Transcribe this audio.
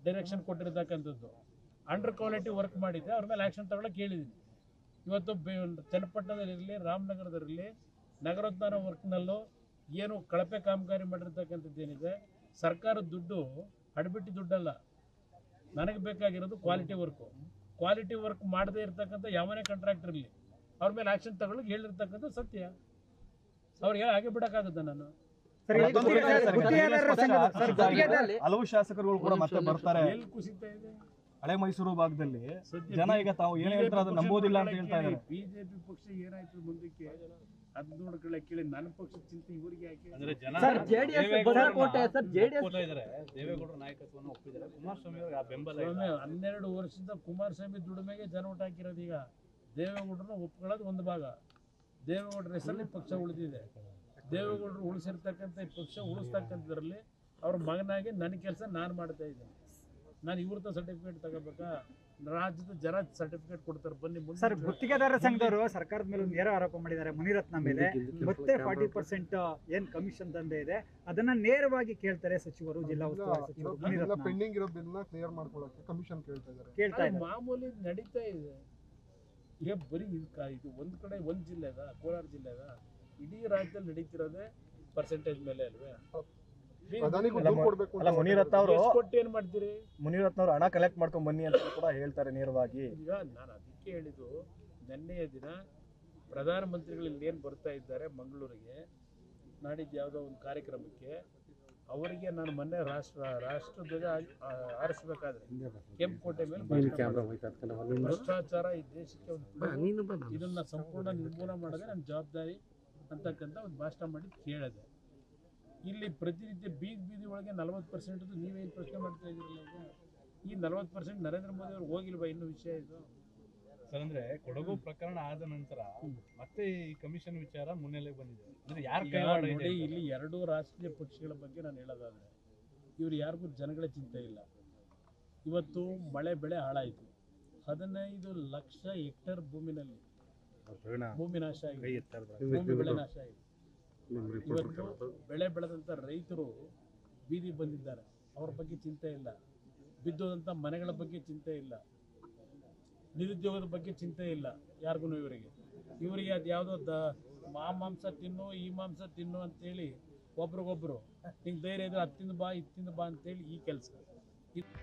Direction ಕೊಟ್ಟಿರ್ತಕ್ಕಂಥದ್ದು under quality work ಮಾಡಿದ್ದೆ ಅವ್ರ ಮೇಲೆ ಆ್ಯಕ್ಷನ್ ತಗೊಳಕ್ಕೆ ಹೇಳಿದ್ದೀನಿ ಇವತ್ತು ಬೆ ಚನ್ನಪಟ್ಟಣದಲ್ಲಿರಲಿ ರಾಮನಗರದಲ್ಲಿರಲಿ ನಗರೋದ್ಧಾರ ವರ್ಕ್ನಲ್ಲೂ ಏನು ಕಳಪೆ ಕಾಮಗಾರಿ ಮಾಡಿರ್ತಕ್ಕಂಥದ್ದು ಏನಿದೆ ಸರ್ಕಾರದ ದುಡ್ಡು ಅಡ್ಬಿಟ್ಟು ದುಡ್ಡಲ್ಲ ನನಗೆ ಬೇಕಾಗಿರೋದು ಕ್ವಾಲಿಟಿ ವರ್ಕು ಕ್ವಾಲಿಟಿ ವರ್ಕ್ ಮಾಡದೇ ಇರ್ತಕ್ಕಂಥ ಯಾವನೇ ಕಾಂಟ್ರಾಕ್ಟರ್ ಇರಲಿ ಅವ್ರ ಮೇಲೆ ಆ್ಯಕ್ಷನ್ ತಗೊಳ್ಳೋಕೆ ಹೇಳಿರ್ತಕ್ಕಂಥ ಸತ್ಯ ಅವ್ರಿಗೆ ಹಾಗೆ ಬಿಡೋಕ್ಕಾಗುತ್ತಾ ನಾನು ಸರ್, ಇದು ಗುತ್ತಿಗೆ- ಗುತ್ತಿಗೆದಾರರ ಸಂಘದ- ಸರ್, ಗುತ್ತಿಗೆದಾರರಲ್ಲಿ ಹಲವು ಶಾಸಕರುಗಳು ಕೂಡ ಮತ್ತೆ ಬರ್ತಾರೆ ಎಲ್ಲಿ ಕುಸಿತಾ ಇದೆ ಹಳೆ ಮೈಸೂರು ಭಾಗದಲ್ಲಿ ಸದ್ಯ ಜನ ಈಗ ತಾವು ಏನ್ ಹೇಳ್ತಾರೆ ಅದನ್ನ ನಂಬೋದಿಲ್ಲ ಅಂತ ಹೇಳ್ತಾ ಇದ್ದಾರೆ ಬಿಜೆಪಿ ಪಕ್ಷ ಏನಾಯ್ತು ಮುಂದಕ್ಕೆ ಅದ್ ನೋಡ್ಕೊಳ್ಳ ಕೇಳಿ ನನ್ನ ಪಕ್ಷದ ಚಿಂತೆ ಇವರಿಗೆ ಯಾಕೆ ಅಂದ್ರೆ ಜನ sir, JDS Basavakote, sir, JDS ಒಪ್ಕೋತಾ ಇದ್ದಾರೆ ದೇವೇಗೌಡರ ನಾಯಕತ್ವವನ್ನು ಒಪ್ಪಿದ್ದಾರೆ ಕುಮಾರಸ್ವಾಮಿ ಅವರಿಗೆ ಆ ಬೆಂಬಲ ಇಲ್ಲ. ಸ್ವಾಮಿ ಹನ್ನೆರಡು ವರ್ಷದಿಂದ ಕುಮಾರಸ್ವಾಮಿ ದುಡಿಮೆಗೆ ಜನ ಓಟ್ ಹಾಕಿರೋದು ಈಗ ದೇವೇಗೌಡರನ್ನ ಒಪ್ಕೊಳ್ಳೋದು ಒಂದು ಭಾಗ ದೇವೇಗೌಡರ ಹೆಸರಲ್ಲಿ ಪಕ್ಷ ಉಳಿದಿದೆ ದೇವೇಗೌಡರು ಉಳಿಸಿರ್ತಕ್ಕಂಥ ಈ ಪಕ್ಷ ಉಳಿಸ್ತಕ್ಕಂಥದ್ರಲ್ಲಿ ಅವ್ರ ಮಗನಾಗಿ ನನ್ನ ಕೆಲಸ ನಾನು ಮಾಡ್ತಾ ಇದ್ದೀನಿ ನಾನು ಇವ್ರದ್ದು ಸರ್ಟಿಫಿಕೇಟ್ ತಗೋಬೇಕಾ ರಾಜ್ಯದ ಜನ ಸರ್ಟಿಫಿಕೇಟ್ ಕೊಡ್ತಾರೆ ಬನ್ನಿ ಮುಂದೆ ಸರ್ ಗುತ್ತಿಗೆದಾರರ ಸಂಘದವರು ಸರ್ಕಾರದ ಮೇಲೆ ಒಂದು ನೇರ ಆರೋಪ ಮಾಡಿದ್ದಾರೆ ಮುನಿರತ್ನ ಮೇಲೆ ಮತ್ತೆ ಫಾರ್ಟಿ ಪರ್ಸೆಂಟ್ ಏನ್ ಕಮಿಷನ್ ದಂಧೆ ಇದೆ ಅದನ್ನ ನೇರವಾಗಿ ಕೇಳ್ತಾರೆ ಸಚಿವರು ಜಿಲ್ಲಾ ಉಸ್ತುವಾರಿ ಸಚಿವರು ಮುನಿರತ್ನ ಪೆಂಡಿಂಗ್ ಇರೋ ಬಿಲ್ ನ ಕ್ಲಿಯರ್ ಮಾಡ್ಕೊಳಕ್ಕೆ ಕಮಿಷನ್ ಕೇಳ್ತಾ ಇದ್ದಾರೆ ಕೇಳ್ತಾ ಅದು ಇದ್ದಾರೆ ಮಾಮೂಲಿ ನಡೀತಾ ಇದೆ ಈಗ ಬರೀ ಇದು ಕ- ಇದು ಒಂದು ಕಡೆ ಒಂದು ಜಿಲ್ಲೆದ ಕೋಲಾರ ಜಿಲ್ಲೆದ ಇಡೀ ರಾಜ್ಯದಲ್ಲಿ ನಡೀತಿರೋದೇ ಪರ್ಸೆಂಟೇಜ್ ಮೇಲೆ ಅಲ್ವೇ ಪ್ರಧಾನಿಗೂ ಅಲ್ಲ, ದುಡ್ಡು ಕೊಡ್ಬೇಕು ಅಲ್ಲ ಅಂತ ಮುನಿರತ್ನ ಅವರು ಎಷ್ಟು ಕೊಟ್ಟು ಏನ್ ಮಾಡ್ತೀರಿ ಮುನಿರತ್ನ ಅವರು ಹಣ ಕಲೆಕ್ಟ್ ಮಾಡ್ಕೊಂಡ್ ಬನ್ನಿ ಅಂತ ಕೂಡ ಹೇಳ್ತಾರೆ ನೇರವಾಗಿ ಈಗ ನಾನು ಅದಕ್ಕೆ ಹೇಳಿದ್ದು ನಿನ್ನೆಯ ದಿನ ಪ್ರಧಾನಮಂತ್ರಿಗಳು ಇಲ್ಲಿ ಏನು ಬರ್ತಾ ಇದ್ದಾರೆ ಮಂಗಳೂರಿಗೆ ನಾಡಿದ್ದು ಯಾವುದೋ ಒಂದು ಕಾರ್ಯಕ್ರಮಕ್ಕೆ ಅವರಿಗೆ ನಾನು ಮೊನ್ನೆ ರಾಷ್ಟ್ರ ರಾಷ್ಟ್ರಧ್ವಜ ಆ- ಆರಿಸ್ಬೇಕಾದ್ರೆ ಕೆಂಪುಕೋಟೆ ಮೇಲೆ ಭಾಷಣ ಮಾಡಿದೆ. ಭ್ರಷ್ಟಾಚಾರ ಈ ದೇಶಕ್ಕೆ ಒಂದು ಇದನ್ನ ಸಂಪೂರ್ಣ ನಿರ್ಮೂಲನೆ ಮಾಡೋದೇ ನನ್ನ ಜವಾಬ್ದಾರಿ ಅಂತಕ್ಕಂಥ ಒಂದು ಭಾಷಣ ಮಾಡಿ ಕೇಳಿದೆ ಇಲ್ಲಿ ಪ್ರತಿನಿತ್ಯ ಬೀದಿ ಬೀದಿ ಒಳಗೆ ನಲವತ್ತು ಪರ್ಸೆಂಟ್ ನೀವೇನು ಪ್ರಶ್ನೆ ಮಾಡ್ತಾ ಇದ್ದೀರಲ್ಲ ಈಗ ಈ ನಲವತ್ತು ಪರ್ಸೆಂಟ್ ನರೇಂದ್ರ ಮೋದಿ ಅವ್ರು ಹೋಗಿಲ್ವಾ ಇನ್ನೂ ವಿಷಯ ಇದು ಸರ್ ಅಂದ್ರೆ ಕೊಡಗು ಪ್ರಕರಣ ಆದ ನಂತರ ಮತ್ತೆ ಈ ಕಮಿಷನ್ ವಿಚಾರ ಮುನ್ನೆಲೆಗೆ ಬಂದಿದೆ ಅಂದ್ರೆ ಯಾರ ಈಗ ಕೈವಾಡ ಇದೆ ನೋಡಿ ಅಂತ? ಇಲ್ಲಿ ಎರಡು ರಾಷ್ಟ್ರೀಯ ಪಕ್ಷಗಳ ಬಗ್ಗೆ ನಾನು ಹೇಳೋದಾದ್ರೆ ಇವ್ರು ಯಾರಿಗೂ ಜನಗಳ ಚಿಂತೆ ಇಲ್ಲ ಇವತ್ತು ಮಳೆ ಬೆಳೆ ಹಾಳಾಯಿತು ಹದಿನೈದು ಲಕ್ಷ ಹೆಕ್ಟೇರ್ ಭೂಮಿನಲ್ಲಿ ಭೂಮಿ ನಾಶ ಆಗಿದೆ ಭೂಮಿ ಬೆಳೆ ನಾಶ ಆಗಿದೆ ಇವತ್ತು ಬೆಳೆ ಬೆಳೆದಂಥ ರೈತರು ಬೀದಿ ಬಂದಿದ್ದಾರೆ ಅವ್ರ ಬಗ್ಗೆ ಚಿಂತೆ ಇಲ್ಲ ಬಿದ್ದೋದಂಥ ಮನೆಗಳ ಬಗ್ಗೆ ಚಿಂತೆ ಇಲ್ಲ ನಿರುದ್ಯೋಗದ ಬಗ್ಗೆ ಚಿಂತೆ ಇಲ್ಲ ಯಾರಿಗೂ ಇವರಿಗೆ ಇವರಿಗೆ ಅದು ಯಾವುದೋ ದ ಆ ಮಾಂಸ ತಿನ್ನು ಈ ಮಾಂಸ ತಿನ್ನು ಅಂತೇಳಿ ಒಬ್ರಿಗೊಬ್ರು ಹಿಂಗೆ ಧೈರ್ಯ ಇದ್ರೆ ಹತ್ತಿಂದ ಬಾ ಇತ್ತಿಂದ ಬಾ ಅಂತೇಳಿ ಈ ಕೆಲಸ